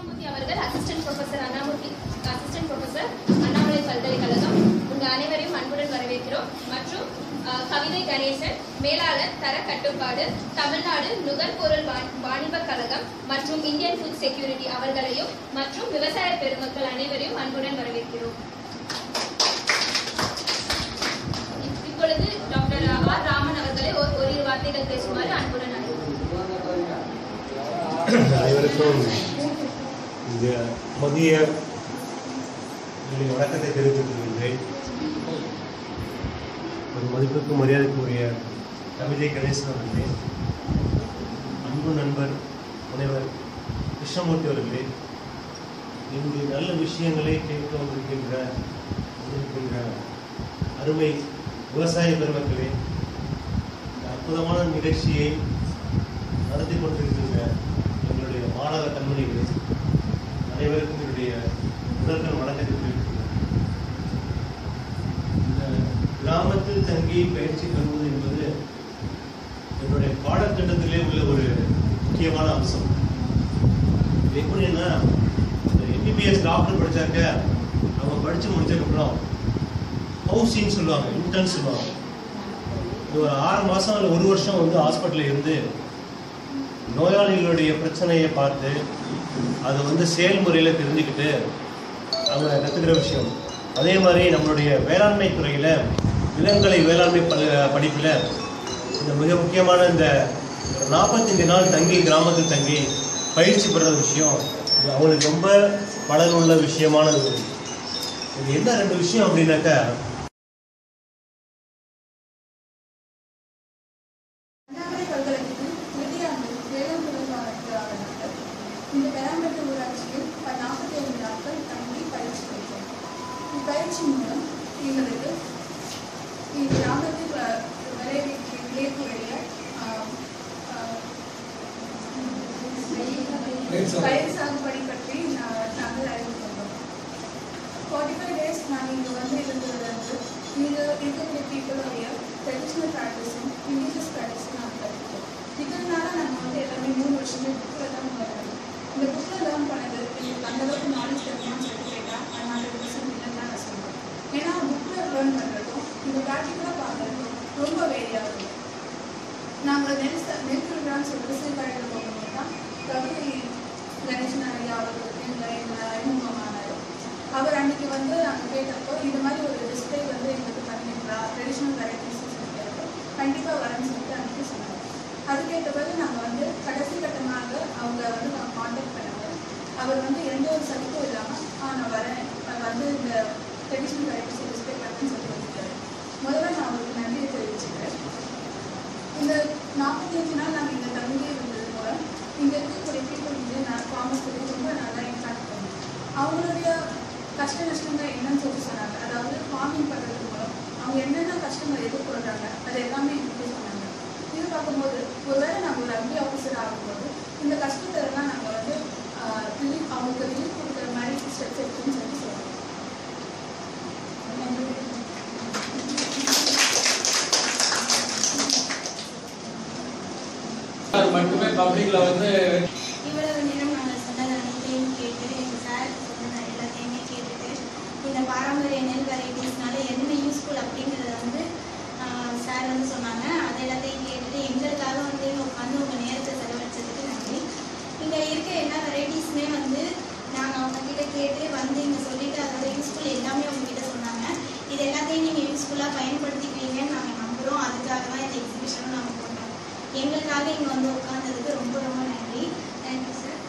கிருஷ்ணமூர்த்தி அவர்கள் assistant professor Annamurthy assistant professor Annamalai பல்கலைக்கழகம் உங்க அனைவரையும் அன்புடன் வரவேற்கிறோம் மற்றும் அஹ், கவிதை கணேசன் மேலாளர் தர கட்டுப்பாடு தமிழ்நாடு நுகர்பொருள் வா- வாணிபக் கழகம் மற்றும் இந்தியன் ஃபுட் செக்யூரிட்டி அவர்களையும் மற்றும் விவசாய பெருமக்கள் அனைவரையும் அன்புடன் வரவேற்கிறோம் இப்- இப்பொழுது டாக்டர் ஆர் ராமன் அவர்களை ஒரு- ஓரிரு வார்த்தைகள் பேசுமாறு அன்புடன் அழைக்கிறோம் அனைவருக்கும் இந்த மதிய என்னுடைய வணக்கத்தை தெரிவித்துக் கொள்கின்றேன் ஒரு மதிப்புக்கும் மரியாதைக்குரிய கவிதை கணேசன் அவர்களே அன்பு நண்பர் முனைவர் கிருஷ்ணமூர்த்தி அவர்களே இங்கு நல்ல விஷயங்களை கேட்க வந்திருக்கின்ற வந்திருக்கின்ற அருமை விவசாய பெருமக்களே இந்த அற்புதமான நிகழ்ச்சியை நடத்தி கொண்டிருக்கின்ற எங்களுடைய மாணவ கண்மணிகளே அனைவருக்கும் என்னுடைய முதற்கண் வணக்கத்தை தெரிவித்துள்ளேன் இந்த கிராமத்தில் தங்கி பயிற்சி பெறுவது என்பது என்னுடைய பாடத்திட்டத்திலே உள்ள ஒரு முக்கியமான அம்சம் இது எப்படின்னா எம்பிபிஎஸ் டாக்டர் படிச்சாக்க அவங்க படிச்சு முடிச்சதுக்கப்புறம் ஹவுசிங் சொல்லுவாங்க இன்டர்ன் சொல்லுவாங்க இது ஒரு ஆறு மாசம் இல்லை ஒரு வருஷம் வந்து ஹாஸ்பிட்டலில் இருந்து நோயாளிகளுடைய பிரச்சனையை பார்த்து அதை வந்து செயல்முறையில் தெரிஞ்சுக்கிட்டு அவங்க கற்றுக்கிற விஷயம் அதே மாதிரி நம்மளுடைய வேளாண்மை துறையில் இளங்கலை வேளாண்மை ப படிப்பில் இந்த மிக முக்கியமான இந்த ஒரு நாற்பத்தஞ்சு நாள் தங்கி கிராமத்தில் தங்கி பயிற்சி பெற விஷயம் இது அவங்களுக்கு ரொம்ப பலனுள்ள விஷயமானது இது என்ன ரெண்டு விஷயம் அப்படின்னாக்கா அண்ணாமலை பல்கலைக்கழகத்தில் இறுதியாண்டு வேளாண் தொழில்நுட்ப இந்த பெராம்பட்டு ஊராட்சியில் நாற்பத்தி ஐந்து நாட்கள் தங்கி பயிற்சி பெற்றோம் இப்பயிற்சி மூலம் எங்களுக்கு இக்கிராமத்தில் வ- விளைவிக்க விளையக்கூடிய ஆஹ், ஆஹ், பயிர் சாகுபடி பற்றி நா- நாங்கள் அறிந்து கொண்டோம் ஃபார்ட்டி ஃபைவ் டேஸ் நாங்கள் இங்கே வந்து இருந்ததுலேருந்து இங்கே இருக்கக்கூடிய பீப்புளுடைய ட்ரெடிஷ்னல் ப்ராக்டிஸும் இண்டிஜியஸ் ப்ராக்டிஸும் நாங்கள் கற்றுக்கோம் இதனால நாங்கள் வந்து எல்லாமே மூணு வருஷமே புக்கில் தான் வரோம் இந்த புக்கில் லேர்ன் பண்ணது எங்களுக்கு அந்த அளவுக்கு நாலேஜ் கிடைக்குமான்னு சொல்லி கேட்டால் அது ஹண்ட்ரட் பர்சன்ட் இல்லைன்னு தான் நான் சொல்லுவேன் ஏன்னா புக்கில் லேர்ன் பண்ணுறதும் இந்த ப்ராக்டிக்கலாக பார்க்குறதும் ரொம்ப வேரியாக நாங்கள் நெல் ச- நெல் திருவிழான்னு சொல்லிட்டு சீர்காழியில் போகும்போது தான் கவிதை கணேசன் ஐயா அவர்கள் எங்களை எங்களை அறிமுகமானார் அவர் அன்னைக்கு வந்து நாங்கள் கேட்டப்போ இந்த மாதிரி ஒரு டிஸ்பிளே வந்து எங்களுக்கு பண்ணுவீங்களா ட்ரெடிஷ்னல் வெரைட்டிஸ் கேட்டப்போ கண்டிப்பாக வரேன்னு சொல்லிட்டு அன்னைக்கு சொன்னாங்க அதுக்கேற்ற பிறகு நாங்கள் வந்து கடைசி கட்டமாக அவங்க வந்து நாங்கள் காண்டாக்ட் பண்ணாங்க அவர் வந்து எந்த ஒரு சலுக்கும் இல்லாமல் ஆ நான் வரேன் நான் வந்து இந்த ட்ரெடிஷ்னல் வெரைட்டிஸ் டிஸ்பிளே பண்ணுறேன்னு சொல்லி வச்சுருக்காரு முதல்ல நான் அவருக்கு நன்றியை தெரிவிச்சுக்கிறேன் இந்த நாற்பத்தி அஞ்சு நாள் நாங்கள் இங்கே தங்கி இருந்தது மூலம் இங்கே இருக்கக்கூடிய பீப்புள் வந்து நான் ஃபார்மர்ஸ் பற்றி ரொம்ப நல்லா இம்பாக்ட் பண்ணேன் அவங்களுடைய கஷ்ட நஷ்டங்கள் என்னன்னு சொல்லி சொன்னாங்க அதாவது ஃபார்மிங் பண்ணுறது மூலம் அவங்க என்னென்ன கஷ்டங்கள் எதிர்கொள்கிறாங்க அது எல்லாமே எனக்கு சொன்னாங்க இது பார்க்கும்போது ஒருவேளை நாங்கள் ஒரு அக்ரி ஆஃபீஸர் ஆகும்போது இந்த கஷ்டத்தை எல்லாம் நாங்கள் வந்து ரிலீஃப் அவங்களுக்கு ரிலீஃப் கொடுக்குற மாதிரி ஸ்டெப்ஸ் எடுத்துன்னு சொல்லி சொல்லுவோம் அது மட்டுமே பப்ளிக்ல வந்து இவ்வளவு நேரம் நாங்கள் சொன்னது அனைத்தையும் கேட்டு எங்கள் சார் சொன்னது எல்லாத்தையுமே கேட்டுட்டு இந்த பாரம்பரிய நெல் வெரைட்டிஸ்னால என்ன யூஸ்ஃபுல் அப்படிங்கிறத வந்து சார் வந்து சொன்னாங்க அது எல்லாத்தையும் கேட்டுட்டு எங்களுக்காக வந்து இங்கே உட்காந்து உங்கள் நேரத்தை செலவழிச்சதுக்கு நன்றி இங்கே இருக்க எல்லா வெரைட்டிஸுமே வந்து நாங்கள் அவங்கக்கிட்ட கேட்டு வந்து இங்கே சொல்லிட்டு அதோட யூஸ்ஃபுல் எல்லாமே உங்ககிட்ட சொன்னாங்க இது எல்லாத்தையும் நீங்கள் யூஸ்ஃபுல்லாக பயன்படுத்திக்குவீங்கன்னு நாங்கள் நம்புகிறோம் அதுக்காக தான் இந்த எக்ஸிபிஷனும் நாங்கள் போட்டோம் எங்களுக்காக இங்கே வந்து உட்கார்ந்ததுக்கு ரொம்ப ரொம்ப நன்றி தேங்க்யூ சார்